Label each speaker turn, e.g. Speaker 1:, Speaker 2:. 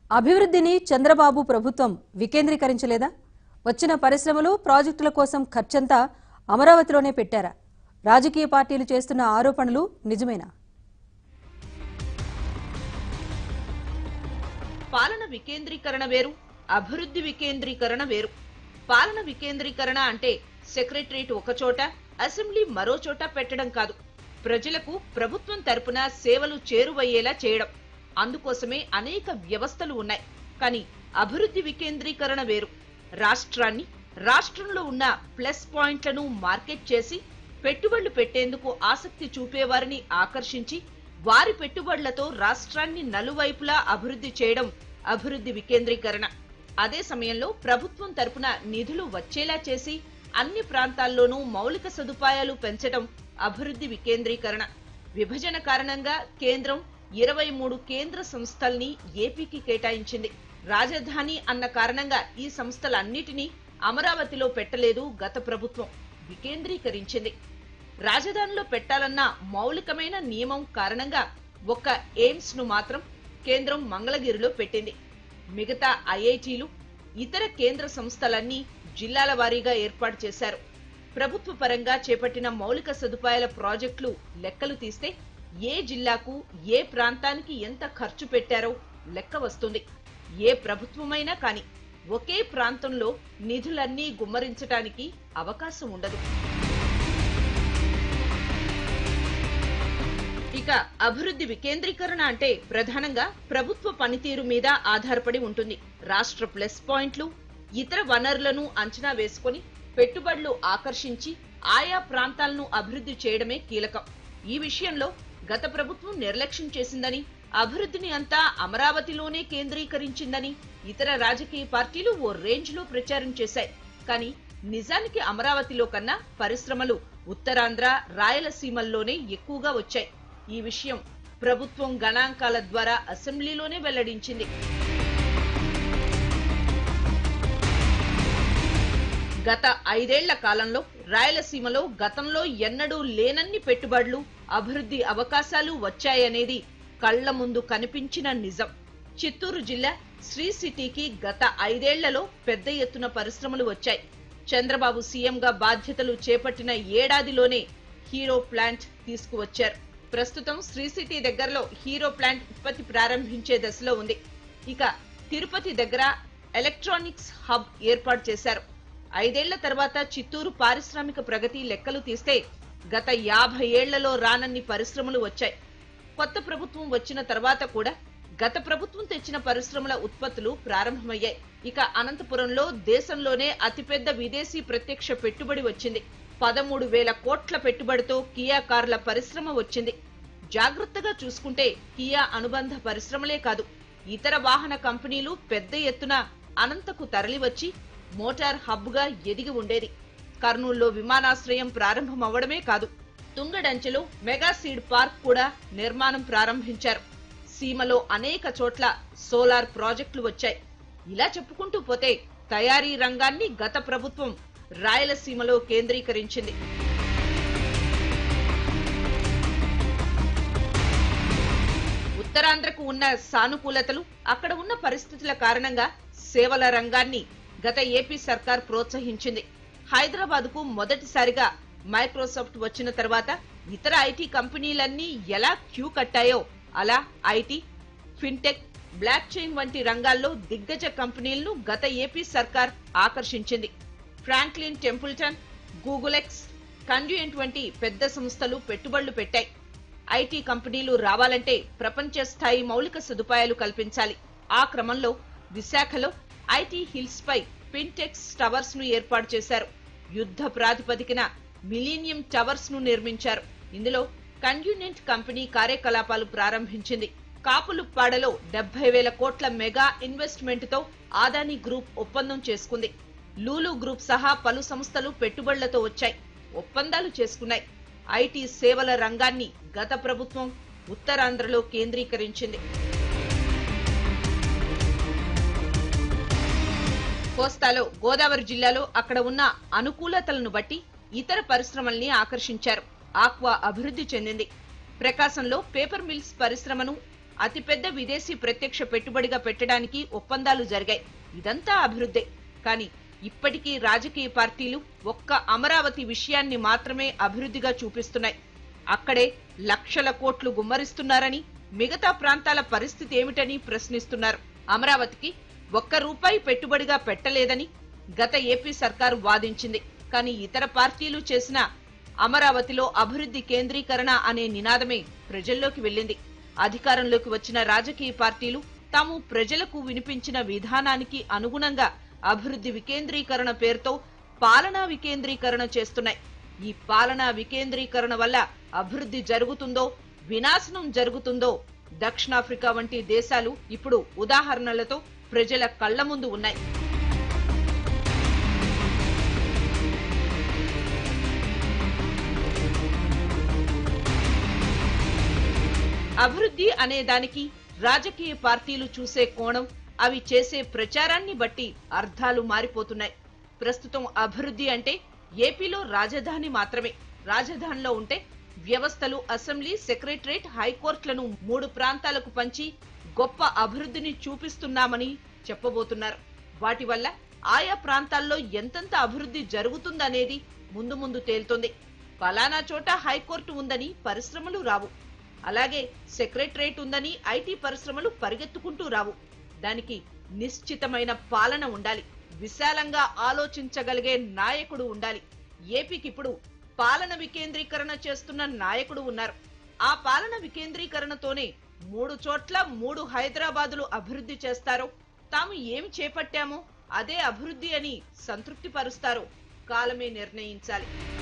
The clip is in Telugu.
Speaker 1: అభివృద్ధిని చంద్రబాబు ప్రభుత్వం వికేంద్రీకరించలేదా వచ్చిన పరిశ్రమలు ప్రాజెక్టుల కోసం ఖర్చంతా అమరావతిలోనే పెట్టారా రాజకీయ పార్టీలు చేస్తున్న ఆరోపణలు నిజమేనా
Speaker 2: పాలన వికేంద్రీకరణ వేరు అభివృద్ధి వికేంద్రీకరణ వేరు పాలన వికేంద్రీకరణ అంటే సెక్రటరేట్ ఒక చోట అసెంబ్లీ మరో చోట పెట్టడం కాదు ప్రజలకు ప్రభుత్వం తరపున సేవలు చేరువయ్యేలా చేయడం అందుకోసమే అనేక వ్యవస్థలు ఉన్నాయి కానీ అభివృద్ధి వికేంద్రీకరణ వేరు రాష్ట్రాన్ని రాష్ట్రంలో ఉన్న ప్లస్ పాయింట్లను మార్కెట్ చేసి పెట్టుబడులు పెట్టేందుకు ఆసక్తి చూపేవారిని ఆకర్షించి వారి పెట్టుబడులతో రాష్ట్రాన్ని నలువైపులా అభివృద్ధి చేయడం అభివృద్ధి వికేంద్రీకరణ అదే సమయంలో ప్రభుత్వం తరపున నిధులు వచ్చేలా చేసి అన్ని ప్రాంతాల్లోనూ మౌలిక సదుపాయాలు పెంచడం అభివృద్ధి వికేంద్రీకరణ విభజన కారణంగా కేంద్రం ఇరవై మూడు కేంద్ర సంస్థల్ని ఏపీకి కేటాయించింది రాజధాని అన్న కారణంగా ఈ సంస్థలన్నిటినీ అమరావతిలో పెట్టలేదు గత ప్రభుత్వం వికేంద్రీకరించింది రాజధానిలో పెట్టాలన్న మౌలికమైన నియమం కారణంగా ఒక్క ఎయిమ్స్ ను మాత్రం కేంద్రం మంగళగిరిలో పెట్టింది మిగతా ఐఐటీలు ఇతర కేంద్ర సంస్థలన్నీ జిల్లాల వారీగా ఏర్పాటు చేశారు ప్రభుత్వ పరంగా చేపట్టిన మౌలిక సదుపాయాల ప్రాజెక్టులు లెక్కలు తీస్తే ఏ జిల్లాకు ఏ ప్రాంతానికి ఎంత ఖర్చు పెట్టారో లెక్క వస్తుంది ఏ ప్రభుత్వమైనా కాని ఒకే ప్రాంతంలో నిధులన్నీ గుమ్మరించటానికి అవకాశం ఉండదు ఇక అభివృద్ధి వికేంద్రీకరణ అంటే ప్రధానంగా ప్రభుత్వ పనితీరు మీద ఆధారపడి ఉంటుంది రాష్ట్ర ప్లస్ పాయింట్లు ఇతర వనరులను అంచనా వేసుకొని పెట్టుబడులు ఆకర్షించి ఆయా ప్రాంతాలను అభివృద్ధి చేయడమే కీలకం ఈ విషయంలో గత ప్రభుత్వం నిర్లక్ష్యం చేసిందని అభివృద్ధిని అంతా అమరావతిలోనే కేంద్రీకరించిందని ఇతర రాజకీయ పార్టీలు ఓ రేంజ్ లో ప్రచారం చేశాయి కానీ నిజానికి అమరావతిలో కన్నా పరిశ్రమలు ఉత్తరాంధ్ర రాయలసీమల్లోనే ఎక్కువగా వచ్చాయి ఈ విషయం ప్రభుత్వం గణాంకాల ద్వారా అసెంబ్లీలోనే వెల్లడించింది గత ఐదేళ్ల కాలంలో రాయలసీమలో గతంలో ఎన్నడూ లేనన్ని పెట్టుబడులు అభివృద్ధి అవకాశాలు వచ్చాయనేది కళ్ల ముందు కనిపించిన నిజం చిత్తూరు జిల్లా శ్రీ సిటీకి గత ఐదేళ్లలో పెద్ద ఎత్తున పరిశ్రమలు వచ్చాయి చంద్రబాబు సీఎంగా బాధ్యతలు చేపట్టిన ఏడాదిలోనే హీరో ప్లాంట్ తీసుకువచ్చారు ప్రస్తుతం శ్రీ సిటీ దగ్గరలో హీరో ప్లాంట్ ఉత్పత్తి ప్రారంభించే దశలో ఉంది ఇక తిరుపతి దగ్గర ఎలక్ట్రానిక్స్ హబ్ ఏర్పాటు చేశారు ఐదేళ్ల తర్వాత చిత్తూరు పారిశ్రామిక ప్రగతి లెక్కలు తీస్తే గత యాభై ఏళ్లలో రానన్ని పరిశ్రమలు వచ్చాయి కొత్త ప్రభుత్వం వచ్చిన తర్వాత కూడా గత ప్రభుత్వం తెచ్చిన పరిశ్రమల ఉత్పత్తులు ప్రారంభమయ్యాయి ఇక అనంతపురంలో దేశంలోనే అతిపెద్ద విదేశీ ప్రత్యక్ష పెట్టుబడి వచ్చింది పదమూడు వేల కోట్ల పెట్టుబడితో కియా కార్ల పరిశ్రమ వచ్చింది జాగ్రత్తగా చూసుకుంటే కియా అనుబంధ పరిశ్రమలే కాదు ఇతర వాహన కంపెనీలు పెద్ద ఎత్తున అనంతకు తరలివచ్చి మోటార్ హబ్గా ఎదిగి ఉండేది కర్నూల్లో విమానాశ్రయం ప్రారంభమవ్వడమే కాదు తుంగడంచెలో మెగా సీడ్ పార్క్ కూడా నిర్మాణం ప్రారంభించారు సీమలో అనేక చోట్ల సోలార్ ప్రాజెక్టులు వచ్చాయి ఇలా చెప్పుకుంటూ పోతే తయారీ రంగాన్ని గత ప్రభుత్వం రాయలసీమలో కేంద్రీకరించింది ఉత్తరాంధ్రకు ఉన్న సానుకూలతలు అక్కడ ఉన్న పరిస్థితుల కారణంగా సేవల రంగాన్ని గత ఏపీ సర్కార్ ప్రోత్సహించింది హైదరాబాద్ కు మొదటిసారిగా మైక్రోసాఫ్ట్ వచ్చిన తర్వాత ఇతర ఐటీ కంపెనీలన్నీ ఎలా క్యూ కట్టాయో అలా ఐటీ ఫిన్టెక్ బ్లాక్ చైన్ వంటి రంగాల్లో దిగ్గజ కంపెనీలను గత ఏపీ సర్కార్ ఆకర్షించింది ఫ్రాంక్లిన్ టెంపుల్టన్ గూగులెక్స్ కండ్యూయెంట్ వంటి పెద్ద సంస్థలు పెట్టుబడులు పెట్టాయి ఐటీ కంపెనీలు రావాలంటే ప్రపంచ స్థాయి మౌలిక సదుపాయాలు కల్పించాలి ఆ క్రమంలో విశాఖలో ఐటీ హిల్స్ పై పింటెక్స్ టవర్స్ ను ఏర్పాటు చేశారు యుద్ధ ప్రాతిపదికన మిలీనియం టవర్స్ ను నిర్మించారు ఇందులో కన్యూనెంట్ కంపెనీ కార్యకలాపాలు ప్రారంభించింది కాపులుప్పాడలో డెబ్బై వేల కోట్ల మెగా ఇన్వెస్ట్మెంట్ తో ఆదాని గ్రూప్ ఒప్పందం చేసుకుంది లూలు గ్రూప్ సహా పలు సంస్థలు పెట్టుబడులతో వచ్చాయి ఒప్పందాలు చేసుకున్నాయి ఐటీ సేవల రంగాన్ని గత ప్రభుత్వం ఉత్తరాంధ్రలో కేంద్రీకరించింది కోస్తాలో గోదావరి జిల్లాలో అక్కడ ఉన్న అనుకూలతలను బట్టి ఇతర పరిశ్రమల్ని ఆకర్షించారు ఆక్వా అభివృద్ధి చెందింది ప్రకాశంలో పేపర్ మిల్స్ పరిశ్రమను అతిపెద్ద విదేశీ ప్రత్యక్ష పెట్టుబడిగా పెట్టడానికి ఒప్పందాలు జరిగాయి ఇదంతా అభివృద్ధే కానీ ఇప్పటికీ రాజకీయ పార్టీలు ఒక్క అమరావతి విషయాన్ని మాత్రమే అభివృద్ధిగా చూపిస్తున్నాయి అక్కడే లక్షల కోట్లు గుమ్మరిస్తున్నారని మిగతా ప్రాంతాల పరిస్థితి ఏమిటని ప్రశ్నిస్తున్నారు అమరావతికి ఒక్క రూపాయి పెట్టుబడిగా పెట్టలేదని గత ఏపీ సర్కారు వాదించింది కానీ ఇతర పార్టీలు చేసిన అమరావతిలో అభివృద్ధి కేంద్రీకరణ అనే నినాదమే ప్రజల్లోకి వెళ్ళింది అధికారంలోకి వచ్చిన రాజకీయ పార్టీలు తాము ప్రజలకు వినిపించిన విధానానికి అనుగుణంగా అభివృద్ధి వికేంద్రీకరణ పేరుతో పాలనా వికేంద్రీకరణ చేస్తున్నాయి ఈ పాలనా వికేంద్రీకరణ వల్ల అభివృద్ధి జరుగుతుందో వినాశనం జరుగుతుందో దక్షిణాఫ్రికా వంటి దేశాలు ఇప్పుడు ఉదాహరణలతో ప్రజల కళ్ల ముందు ఉన్నాయి అభివృద్ధి అనే దానికి రాజకీయ పార్టీలు చూసే కోణం అవి చేసే ప్రచారాన్ని బట్టి అర్థాలు మారిపోతున్నాయి ప్రస్తుతం అభివృద్ధి అంటే ఏపీలో రాజధాని మాత్రమే రాజధానిలో ఉంటే వ్యవస్థలు అసెంబ్లీ సెక్రటరేట్ హైకోర్టులను మూడు ప్రాంతాలకు పంచి గొప్ప అభివృద్ధిని చూపిస్తున్నామని చెప్పబోతున్నారు వాటి వల్ల ఆయా ప్రాంతాల్లో ఎంతెంత అభివృద్ధి జరుగుతుందనేది ముందు ముందు తేలుతుంది ఫలానా చోట హైకోర్టు ఉందని పరిశ్రమలు రావు అలాగే సెక్రటరేట్ ఉందని ఐటీ పరిశ్రమలు పరిగెత్తుకుంటూ రావు దానికి నిశ్చితమైన పాలన ఉండాలి విశాలంగా ఆలోచించగలిగే నాయకుడు ఉండాలి ఏపీకి ఇప్పుడు పాలన వికేంద్రీకరణ చేస్తున్న నాయకుడు ఉన్నారు ఆ పాలన వికేంద్రీకరణతోనే మూడు చోట్ల మూడు హైదరాబాదులు అభివృద్ధి చేస్తారో తాము ఏమి చేపట్టామో అదే అభివృద్ధి అని సంతృప్తి పరుస్తారో కాలమే నిర్ణయించాలి